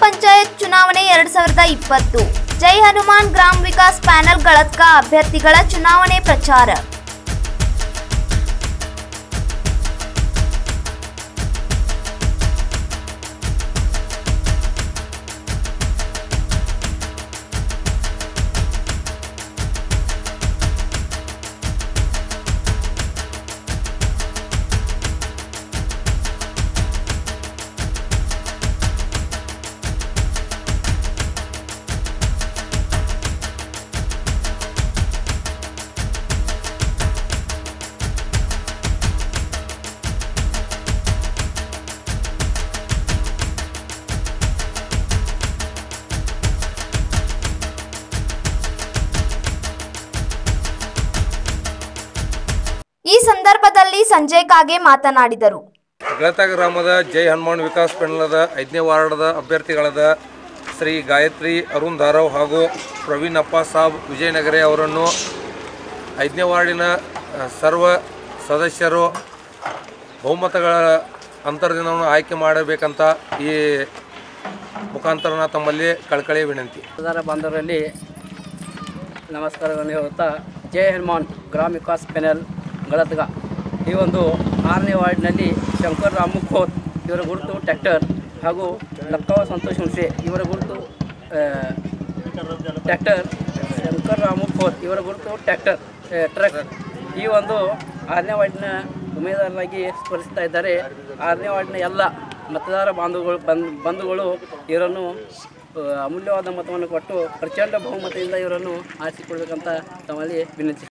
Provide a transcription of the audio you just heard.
ಪಂಚಾಯತ್ ಚುನಾವಣೆ ಎರಡ್ ಸಾವಿರದ ಇಪ್ಪತ್ತು ಜೈ ಹನುಮಾನ್ ಗ್ರಾಮ್ ವಿಕಾಸ್ ಪ್ಯಾನೆಲ್ ಗಳತ್ಕ ಅಭ್ಯರ್ಥಿಗಳ ಚುನಾವಣೆ ಪ್ರಚಾರ ಈ ಸಂದರ್ಭದಲ್ಲಿ ಸಂಜಯ್ ಕಾಗೆ ಮಾತನಾಡಿದರು ಗಳತ ಗ್ರಾಮದ ಜೈ ಹನುಮಾನ್ ವಿಕಾಸ್ ಪೆಂಡ್ಲದ ಐದನೇ ವಾರ್ಡದ ಅಭ್ಯರ್ಥಿಗಳಾದ ಶ್ರೀ ಗಾಯತ್ರಿ ಅರುಣ್ ಧಾರವ್ ಹಾಗೂ ಪ್ರವೀಣ್ ಅಪ್ಪ ಸಾಬ್ ವಿಜಯನಗರೆ ಅವರನ್ನು ಐದನೇ ವಾರ್ಡಿನ ಅ, ಸರ್ವ ಸದಸ್ಯರು ಬಹುಮತಗಳ ಅಂತರ್ದಿನವನ್ನು ಆಯ್ಕೆ ಮಾಡಬೇಕಂತ ಈ ಮುಖಾಂತರ ತಮ್ಮಲ್ಲಿ ಕಳಕಳಿ ವಿನಂತಿ ಮತದಾರ ಬಾಂಧವರಲ್ಲಿ ನಮಸ್ಕಾರಗಳನ್ನು ಹೇಳುತ್ತಾ ಜೈ ಹನುಮಾನ್ ಗ್ರಾಮ ವಿಕಾಸ್ ಪೆನಲ್ ಗಳತ್ಗ ಈ ಒಂದು ಆರನೇ ವಾರ್ಡ್ನಲ್ಲಿ ಶಂಕರ್ ರಾಮುಖೋತ್ ಇವರ ಗುರುತು ಟ್ರ್ಯಾಕ್ಟರ್ ಹಾಗೂ ಲಕ್ಕವ ಸಂತೋಷ್ ಹುಣಸೆ ಇವರ ಗುರುತು ಆ, ಟ್ರ್ಯಾಕ್ಟರ್ ಶಂಕರ್ ರಾಮುಖೋತ್ ಇವರ ಗುರುತು ಟ್ರ್ಯಾಕ್ಟರ್ ಆ, ಟ್ರಕ್ ಈ ಒಂದು ಆರನೇ ವಾರ್ಡಿನ ಉಮೇದುವಾರರಾಗಿ ಸ್ಪರ್ಧಿಸ್ತಾ ಇದ್ದಾರೆ ಆರನೇ ವಾರ್ಡಿನ ಎಲ್ಲ ಮತದಾರ ಬಾಂಧವಗಳು ಬಂದ್ ಬಂಧುಗಳು ಇವರನ್ನು ಆ, ಅಮೂಲ್ಯವಾದ ಮತವನ್ನು ಕೊಟ್ಟು ಪ್ರಚಂಡ ಬಹುಮತದಿಂದ ಇವರನ್ನು ಆರಿಸಿಕೊಳ್ಬೇಕಂತ ತಮ್ಮಲ್ಲಿ ವಿನಂತಿ